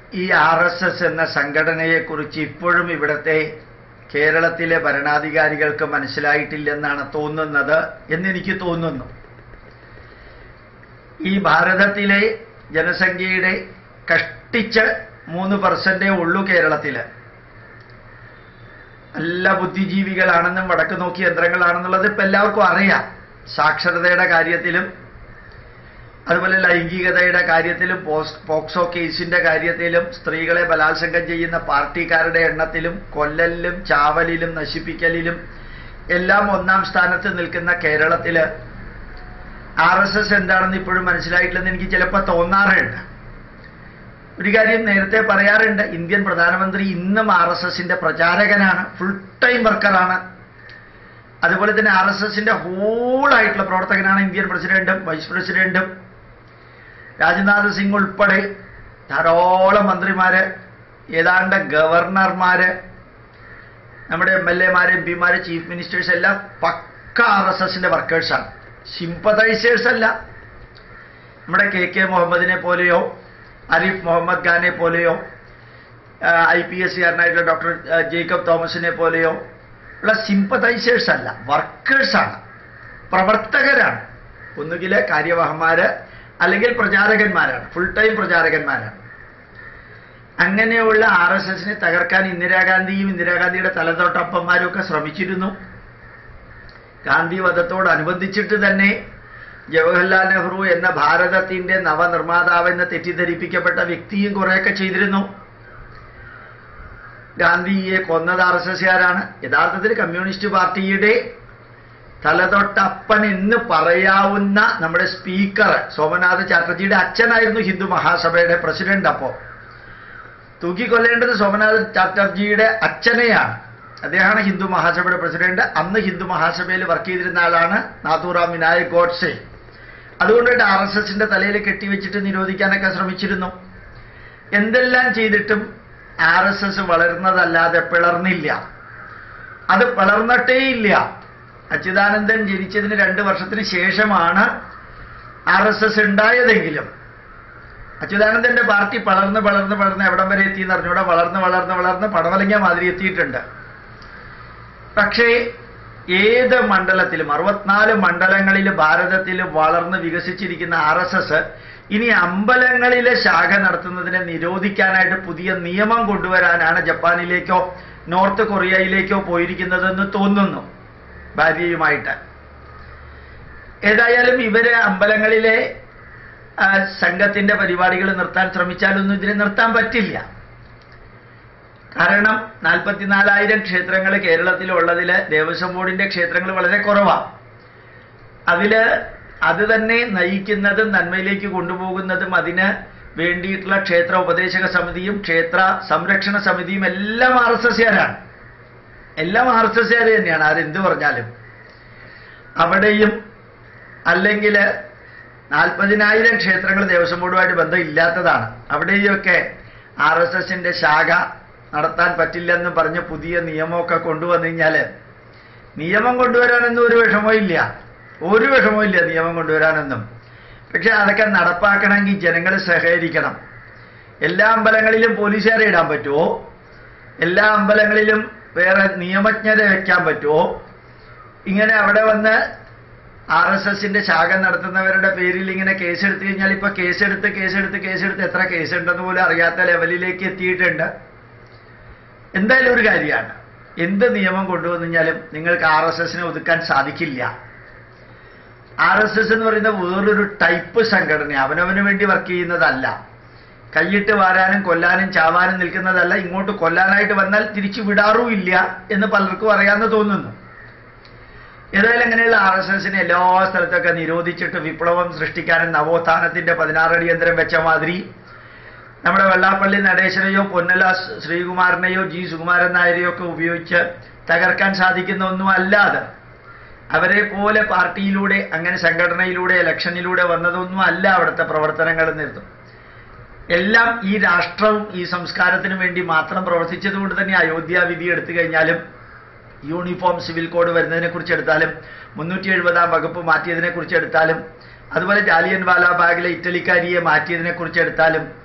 ഈ R S S എന്ന സംഘടനയെക്കുറിച്ച് ഇപ്പോഴും ഇവിടുത്തെ കേരളത്തിലെ ഭരണാധികാരികൾക്ക് മനസ്സിലായിട്ടില്ലെന്നാണ് തോന്നുന്നത് എന്നെനിക്ക് തോന്നുന്നു ഈ ഭാരതത്തിലെ ജനസംഖ്യയുടെ കഷ്ടിച്ച് മൂന്ന് പെർസെന്റേ ഉള്ളൂ കേരളത്തിൽ നല്ല ബുദ്ധിജീവികളാണെന്നും വടക്ക് നോക്കി യന്ത്രങ്ങളാണെന്നുള്ളത് ഇപ്പം എല്ലാവർക്കും അറിയാം സാക്ഷരതയുടെ കാര്യത്തിലും അതുപോലെ ലൈംഗികതയുടെ കാര്യത്തിലും പോസ് പോക്സോ കേസിന്റെ കാര്യത്തിലും സ്ത്രീകളെ ബലാത്സംഗം ചെയ്യുന്ന പാർട്ടിക്കാരുടെ എണ്ണത്തിലും കൊല്ലലിലും ചാവലിലും നശിപ്പിക്കലിലും എല്ലാം ഒന്നാം സ്ഥാനത്ത് നിൽക്കുന്ന കേരളത്തില് ആർ എസ് എസ് എന്താണെന്ന് ഇപ്പോഴും മനസ്സിലായിട്ടില്ലെന്ന് എനിക്ക് ചിലപ്പോൾ തോന്നാറുണ്ട് ഒരു കാര്യം നേരത്തെ പറയാറുണ്ട് ഇന്ത്യൻ പ്രധാനമന്ത്രി ഇന്നും ആർ എസ് എസിന്റെ പ്രചാരകനാണ് ഫുൾ ടൈം വർക്കറാണ് അതുപോലെ തന്നെ ആർ എസ് എസിന്റെ ഹോളായിട്ടുള്ള പ്രവർത്തകനാണ് ഇന്ത്യൻ പ്രസിഡന്റും വൈസ് പ്രസിഡന്റും രാജ്നാഥ് സിംഗ് ഉൾപ്പെടെ ധാരാളം മന്ത്രിമാര് ഏതാണ്ട് ഗവർണർമാര് നമ്മുടെ എം എൽ എമാര് എം പിമാര് ചീഫ് മിനിസ്റ്റേഴ്സ് എല്ലാം പക്ക ആർ എസ് എസിന്റെ വർക്കേഴ്സാണ് സിമ്പതൈസേഴ്സ് അല്ല നമ്മുടെ കെ കെ മുഹമ്മദിനെ പോലെയോ അരിഫ് മുഹമ്മദ് ഖാനെ പോലെയോ ഐ പി എസ് കാരനായിട്ടുള്ള ഡോക്ടർ ജേക്കബ് തോമസിനെ പോലെയോ ഉള്ള സിമ്പതൈസേഴ്സ് അല്ല വർക്കേഴ്സാണ് പ്രവർത്തകരാണ് ഒന്നുകിൽ കാര്യവാഹന്മാര് അല്ലെങ്കിൽ പ്രചാരകന്മാരാണ് ഫുൾ ടൈം പ്രചാരകന്മാരാണ് അങ്ങനെയുള്ള ആർ എസ് എസിനെ തകർക്കാൻ ഇന്ദിരാഗാന്ധിയും ഇന്ദിരാഗാന്ധിയുടെ തലതൊട്ടപ്പന്മാരും ഒക്കെ ശ്രമിച്ചിരുന്നു ഗാന്ധി വധത്തോടനുബന്ധിച്ചിട്ട് തന്നെ ജവഹർലാൽ നെഹ്റു എന്ന ഭാരതത്തിന്റെ നവനിർമ്മാതാവെന്ന് തെറ്റിദ്ധരിപ്പിക്കപ്പെട്ട വ്യക്തിയും കുറെയൊക്കെ ചെയ്തിരുന്നു ഗാന്ധിയെ കൊന്നത് ആർ എസ് എസ്കാരാണ് യഥാർത്ഥത്തിൽ കമ്മ്യൂണിസ്റ്റ് പാർട്ടിയുടെ തലതൊട്ടപ്പൻ എന്ന് പറയാവുന്ന നമ്മുടെ സ്പീക്കർ സോമനാഥ് ചാറ്റർജിയുടെ അച്ഛനായിരുന്നു ഹിന്ദു മഹാസഭയുടെ പ്രസിഡന്റ് അപ്പോ തൂക്കിക്കൊല്ലേണ്ടത് സോമനാഥ് ചാറ്റർജിയുടെ അച്ഛനെയാണ് അദ്ദേഹമാണ് ഹിന്ദു മഹാസഭയുടെ പ്രസിഡന്റ് അന്ന് ഹിന്ദു മഹാസഭയിൽ വർക്ക് ചെയ്തിരുന്ന ആളാണ് നാഥുറാം വിനായക് ഗോഡ്സെ അതുകൊണ്ടിട്ട് ആർ എസ് എസിന്റെ തലയിൽ കെട്ടിവെച്ചിട്ട് നിരോധിക്കാനൊക്കെ ശ്രമിച്ചിരുന്നു എന്തെല്ലാം ചെയ്തിട്ടും ആർ എസ് എസ് വളർന്നതല്ലാതെ പിളർന്നില്ല അത് പിളർന്നിട്ടേയില്ല അച്യുതാനന്ദൻ ജനിച്ചതിന് രണ്ട് വർഷത്തിന് ശേഷമാണ് ആർ എസ് എസ് ഉണ്ടായതെങ്കിലും അച്യുതാനന്ദന്റെ പാർട്ടി വളർന്ന് വളർന്ന് വളർന്ന് എവിടം വരെ എത്തി എന്ന് അറിഞ്ഞൂടെ വളർന്ന് വളർന്ന് വളർന്ന് പടവലങ്ങ മാതിരി എത്തിയിട്ടുണ്ട് പക്ഷേ ഏത് മണ്ഡലത്തിലും അറുപത്തിനാല് മണ്ഡലങ്ങളിൽ ഭാരതത്തിൽ വളർന്ന് വികസിച്ചിരിക്കുന്ന ആർ എസ് എസ് ഇനി അമ്പലങ്ങളിലെ ശാഖ നടത്തുന്നതിനെ നിരോധിക്കാനായിട്ട് പുതിയ നിയമം കൊണ്ടുവരാനാണ് ജപ്പാനിലേക്കോ നോർത്ത് കൊറിയയിലേക്കോ പോയിരിക്കുന്നതെന്ന് തോന്നുന്നു ഭാര്യയുമായിട്ട് ഏതായാലും ഇവര് അമ്പലങ്ങളിലെ ആ, സംഘത്തിന്റെ പരിപാടികൾ നിർത്താൻ ശ്രമിച്ചാലൊന്നും ഇതിനെ നിർത്താൻ പറ്റില്ല കാരണം നാൽപ്പത്തിനാലായിരം ക്ഷേത്രങ്ങൾ കേരളത്തിലുള്ളതിൽ ദേവസ്വം ബോർഡിന്റെ ക്ഷേത്രങ്ങൾ വളരെ കുറവാണ് അതില് അത് തന്നെ നയിക്കുന്നതും നന്മയിലേക്ക് കൊണ്ടുപോകുന്നതും അതിന് വേണ്ടിയിട്ടുള്ള ക്ഷേത്ര ഉപദേശക സമിതിയും ക്ഷേത്ര സംരക്ഷണ സമിതിയും എല്ലാം ആർ എസ് എസ്കാരാണ് എല്ലാം ആർ എസ് എസ്കാർ തന്നെയാണ് ആരെന്ത് പറഞ്ഞാലും അവിടെയും അല്ലെങ്കിൽ നാൽപ്പതിനായിരം ക്ഷേത്രങ്ങൾ ദേവസ്വം ബോർഡുമായിട്ട് ബന്ധമില്ലാത്തതാണ് അവിടെയൊക്കെ ആർ എസ് എസിന്റെ ശാഖ നടത്താൻ പറ്റില്ലെന്ന് പറഞ്ഞ് പുതിയ നിയമമൊക്കെ കൊണ്ടുവന്നു കഴിഞ്ഞാൽ നിയമം കൊണ്ടുവരാനൊന്നും ഒരു വിഷമവും ഇല്ല ഒരു വിഷമവും ഇല്ല നിയമം കൊണ്ടുവരാനൊന്നും പക്ഷെ അതൊക്കെ നടപ്പാക്കണമെങ്കിൽ ജനങ്ങൾ സഹകരിക്കണം എല്ലാ അമ്പലങ്ങളിലും പോലീസുകാരെ ഇടാൻ പറ്റുമോ എല്ലാ അമ്പലങ്ങളിലും വേറെ നിയമജ്ഞരെ വെക്കാൻ പറ്റുമോ ഇങ്ങനെ അവിടെ വന്ന് ആർ എസ് എസിന്റെ ശാഖ നടത്തുന്നവരുടെ പേരിൽ ഇങ്ങനെ കേസെടുത്തു കഴിഞ്ഞാൽ ഇപ്പൊ കേസെടുത്ത് കേസെടുത്ത് കേസെടുത്ത് എത്ര കേസുണ്ടെന്ന് പോലും അറിയാത്ത ലെവലിലേക്ക് എത്തിയിട്ടുണ്ട് എന്തായാലും ഒരു കാര്യമാണ് എന്ത് നിയമം കൊണ്ടുവന്നു കഴിഞ്ഞാലും നിങ്ങൾക്ക് ആർ എസ് എസിനെ ഒതുക്കാൻ സാധിക്കില്ല ആർ എസ് എസ് എന്ന് പറയുന്ന വേറൊരു ടൈപ്പ് സംഘടന അവനവന് വേണ്ടി വർക്ക് ചെയ്യുന്നതല്ല കൈയിട്ട് വാരാനും കൊല്ലാനും ചാവാനും നിൽക്കുന്നതല്ല ഇങ്ങോട്ട് കൊല്ലാനായിട്ട് വന്നാൽ തിരിച്ചു വിടാറും ഇല്ല എന്ന് പലർക്കും അറിയാമെന്ന് തോന്നുന്നു ഏതായാലും അങ്ങനെയുള്ള ആർ എസ് എസിനെ എല്ലാ സ്ഥലത്തൊക്കെ നിരോധിച്ചിട്ട് വിപ്ലവം സൃഷ്ടിക്കാനും നവോത്ഥാനത്തിന്റെ പതിനാറ് അടിയന്തരം വെച്ച മാതിരി നമ്മുടെ വെള്ളാപ്പള്ളി നടേശനെയോ പൊന്നല ശ്രീകുമാരനെയോ ജി സുകുമാരൻ നായരെയോ ഒക്കെ ഉപയോഗിച്ച് തകർക്കാൻ സാധിക്കുന്ന ഒന്നും അല്ലാതെ അവരെ പോലെ പാർട്ടിയിലൂടെ അങ്ങനെ സംഘടനയിലൂടെ ഇലക്ഷനിലൂടെ വന്നതൊന്നും അല്ല അവിടുത്തെ പ്രവർത്തനങ്ങൾ നിർത്തും എല്ലാം ഈ രാഷ്ട്രവും ഈ സംസ്കാരത്തിനും വേണ്ടി മാത്രം പ്രവർത്തിച്ചതുകൊണ്ട് തന്നെ അയോധ്യ വിധി എടുത്തു കഴിഞ്ഞാലും യൂണിഫോം സിവിൽ കോഡ് വരുന്നതിനെ കുറിച്ച് എടുത്താലും മുന്നൂറ്റി എഴുപതാം വകുപ്പ് മാറ്റിയതിനെ കുറിച്ച് എടുത്താലും അതുപോലെ ജാലിയൻ വാലാബാഗിലെ ഇറ്റലിക്കാരിയെ മാറ്റിയതിനെ കുറിച്ച് എടുത്താലും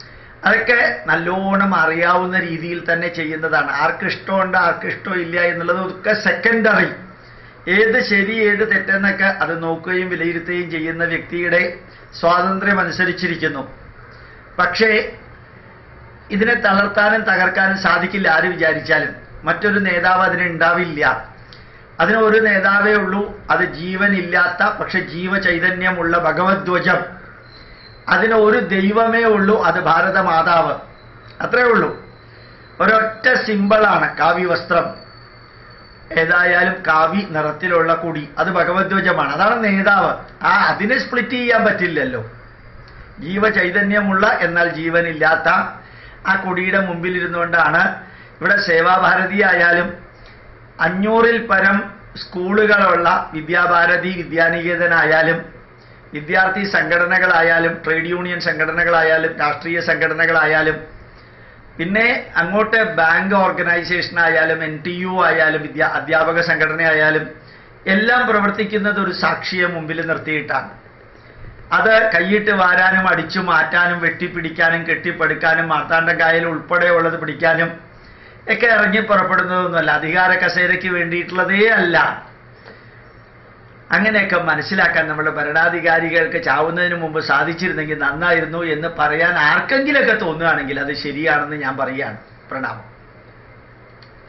അതൊക്കെ നല്ലോണം അറിയാവുന്ന രീതിയിൽ തന്നെ ചെയ്യുന്നതാണ് ആർക്ക് ഇഷ്ടമുണ്ട് ആർക്ക് ഇഷ്ടമില്ല എന്നുള്ളത് ഒക്കെ സെക്കൻഡറി ഏത് ശരി ഏത് തെറ്റെന്നൊക്കെ അത് നോക്കുകയും വിലയിരുത്തുകയും ചെയ്യുന്ന വ്യക്തിയുടെ സ്വാതന്ത്ര്യം അനുസരിച്ചിരിക്കുന്നു പക്ഷേ ഇതിനെ തളർത്താനും തകർക്കാനും സാധിക്കില്ല ആര് വിചാരിച്ചാലും മറ്റൊരു നേതാവ് അതിന് ഉണ്ടാവില്ല അതിന് ഒരു നേതാവേ ഉള്ളൂ അത് ജീവനില്ലാത്ത പക്ഷെ ജീവചൈതന്യമുള്ള ഭഗവത്ധ്വജം അതിന് ഒരു ദൈവമേ ഉള്ളൂ അത് ഭാരതമാതാവ് അത്രേ ഉള്ളൂ ഒരൊറ്റ സിമ്പിളാണ് കാവ്യവസ്ത്രം ഏതായാലും കാവി നിറത്തിലുള്ള കുടി അത് ഭഗവത്ധ്വജമാണ് അതാണ് നേതാവ് ആ അതിനെ സ്പ്ലിറ്റ് ചെയ്യാൻ പറ്റില്ലല്ലോ ജീവചൈതന്യമുള്ള എന്നാൽ ജീവനില്ലാത്ത ആ കൊടിയുടെ മുമ്പിൽ ഇരുന്നുകൊണ്ടാണ് ഇവിടെ സേവാഭാരതി ആയാലും അഞ്ഞൂറിൽ പരം സ്കൂളുകളുള്ള വിദ്യാഭാരതി വിദ്യാനികേതനായാലും വിദ്യാർത്ഥി സംഘടനകളായാലും ട്രേഡ് യൂണിയൻ സംഘടനകളായാലും രാഷ്ട്രീയ സംഘടനകളായാലും പിന്നെ അങ്ങോട്ട് ബാങ്ക് ഓർഗനൈസേഷൻ ആയാലും എൻ ടി യു ആയാലും വിദ്യാ അധ്യാപക സംഘടനയായാലും എല്ലാം പ്രവർത്തിക്കുന്നത് ഒരു സാക്ഷിയെ മുമ്പിൽ നിർത്തിയിട്ടാണ് അത് കൈയിട്ട് വാരാനും അടിച്ചു മാറ്റാനും വെട്ടിപ്പിടിക്കാനും കെട്ടിപ്പടുക്കാനും മാർത്താണ്ഡക്കായൽ ഉൾപ്പെടെയുള്ളത് പിടിക്കാനും ഒക്കെ ഇറങ്ങി പുറപ്പെടുന്നതൊന്നുമല്ല അധികാര കസേരയ്ക്ക് വേണ്ടിയിട്ടുള്ളതേ അല്ല അങ്ങനെയൊക്കെ മനസ്സിലാക്കാൻ നമ്മുടെ ഭരണാധികാരികൾക്ക് ചാവുന്നതിന് മുമ്പ് സാധിച്ചിരുന്നെങ്കിൽ നന്നായിരുന്നു എന്ന് പറയാൻ ആർക്കെങ്കിലൊക്കെ തോന്നുകയാണെങ്കിൽ അത് ശരിയാണെന്ന് ഞാൻ പറയുകയാണ് പ്രണാമം